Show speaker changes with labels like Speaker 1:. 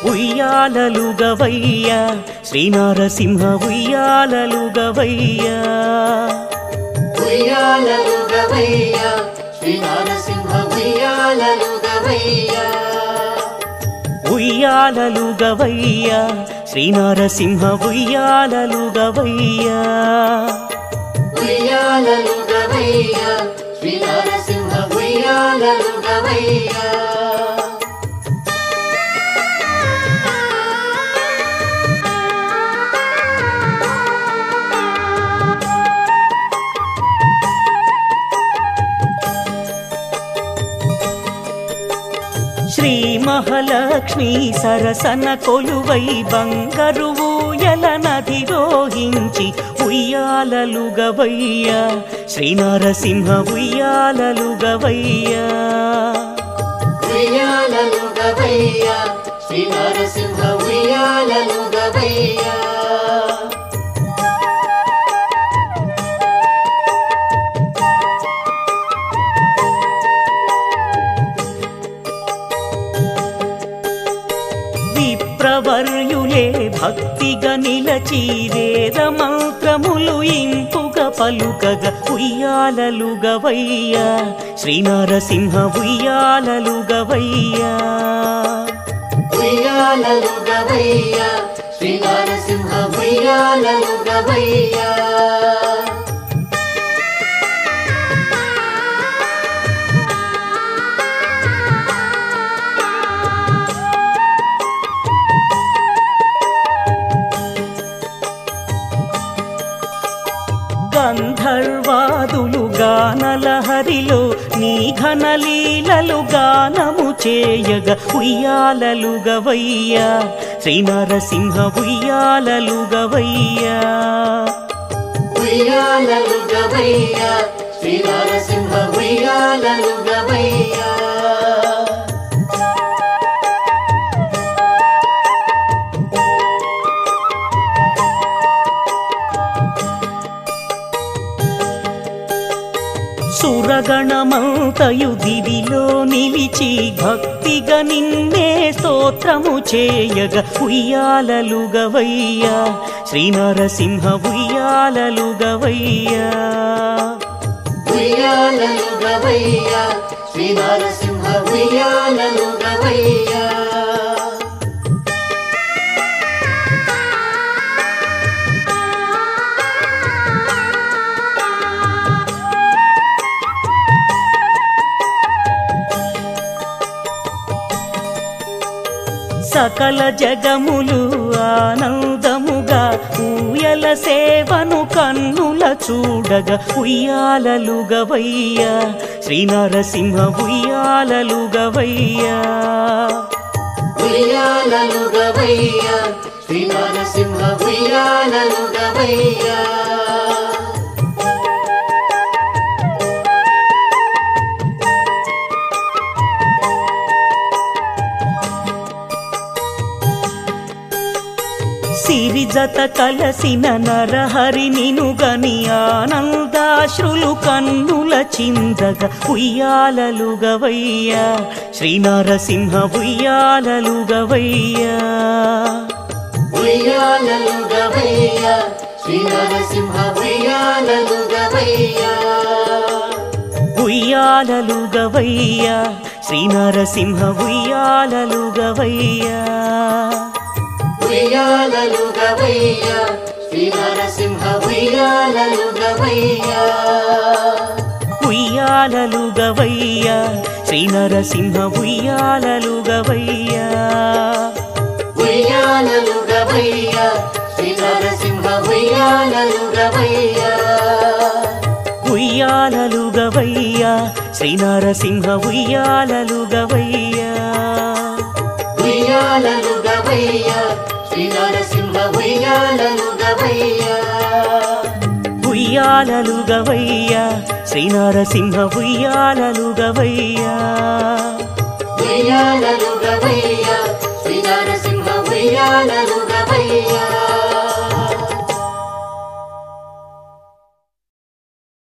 Speaker 1: ఉయ్యాలలుగవయ్య శ్రీనారసింహ ఉయ్యాలలుగవయ్య
Speaker 2: ఉయ్యాలలుగవయ్య శ్రీ నరసింహ ఉయ్యాలలుగవయ్య
Speaker 1: ఉయ్యాలలుగవయ్య శ్రీనారసింహ ఉయ్యాలలుగవయ్య
Speaker 2: ఉయ్యాలలుగవయ్య శ్రీ నరసింహ ఉయ్యాలలుగవయ్య
Speaker 1: శ్రీ మహాలక్ష్మి సరసన కొలువై బంగారు ఊయల నదిరోహించి ఉయ్యాలలుగవయ్య శ్రీనారసింహ ఉయ్యాలలుగవయ్య
Speaker 2: ఉయ్యాలలుగవయ్య శ్రీ నరసింహ ఉయ్యాలలుగవయ్య
Speaker 1: విప్రవర్యులే భక్తిగా నిలచి వేద మంత్రములు ఇంపుగా పలుకగా ఉయ్యాలలుగవయ్య శ్రీనారసింహ ఉయ్యాలలుగవయ్య
Speaker 2: ఉయ్యాలలుగవయ్య శ్రీ నరసింహ ఉయ్యాలలుగవయ్య
Speaker 1: గంధర్వాదులు గానలహరిలో నీ ఘనలీలలు గానము చేయగా ఉయ్యాలలుగవయ్య శ్రీనరసింహ ఉయ్యాలలుగవయ్య
Speaker 2: ఉయ్యాలలుగవయ్య శ్రీ నరసింహ ఉయ్యాలలుగవయ్య
Speaker 1: సురగణమంతయు దివిలో నిలిచి భక్తిగా నిన్నే స్తోత్రము చేయగా ఉయ్యాలలుగవయ్య శ్రీనరసింహ ఉయ్యాలలుగవయ్య
Speaker 2: ఉయ్యాలలుగవయ్య శ్రీ నరసింహ ఉయ్యాలలుగవయ్య
Speaker 1: సకల జగములు ఆనందముగా ఊయల సేవను కన్నుల చూడగా ఉయ్యాలలుగవయ్య శ్రీనరసింహ ఉయ్యాలలుగవయ్య
Speaker 2: ఉయ్యాలలుగవయ్య శ్రీ నరసింహ ఉయ్యాలలుగవయ్య
Speaker 1: సిరిజత కలసిన నరహరి నినుగని ఆనందాశ్రులు కన్నుల చిందగ ఉయ్యాలలుగవయ్య శ్రీనరసింహ ఉయ్యాలలుగవయ్య
Speaker 2: ఉయ్యాలలుగవయ్య శ్రీ నరసింహ ఉయ్యాలలుగవయ్య
Speaker 1: ఉయ్యాలలుగవయ్య శ్రీనరసింహ ఉయ్యాలలుగవయ్య
Speaker 2: ఉయ్యాలలుగవయ్య శ్రీ నరసింహ ఉయ్యాలలుగవయ్య
Speaker 1: ఉయ్యాలలుగవయ్య శ్రీనరసింహ ఉయ్యాలలుగవయ్య
Speaker 2: ఉయ్యాలలుగవయ్య శ్రీ నరసింహ ఉయ్యాలలుగవయ్య
Speaker 1: ఉయ్యాలలుగవయ్య శ్రీనరసింహ ఉయ్యాలలుగవయ్య
Speaker 2: ఉయ్యాలలుగవయ్య శ్రీ నరసింహ ఉయ్యాలలుగవయ్య
Speaker 1: ఉయ్యాలలుగవయ్య శ్రీనరసింహ ఉయ్యాలలుగవయ్య
Speaker 2: ఉయ్యాలలుగవయ్య శ్రీ నరసింహ ఉయ్యాలలుగవయ్య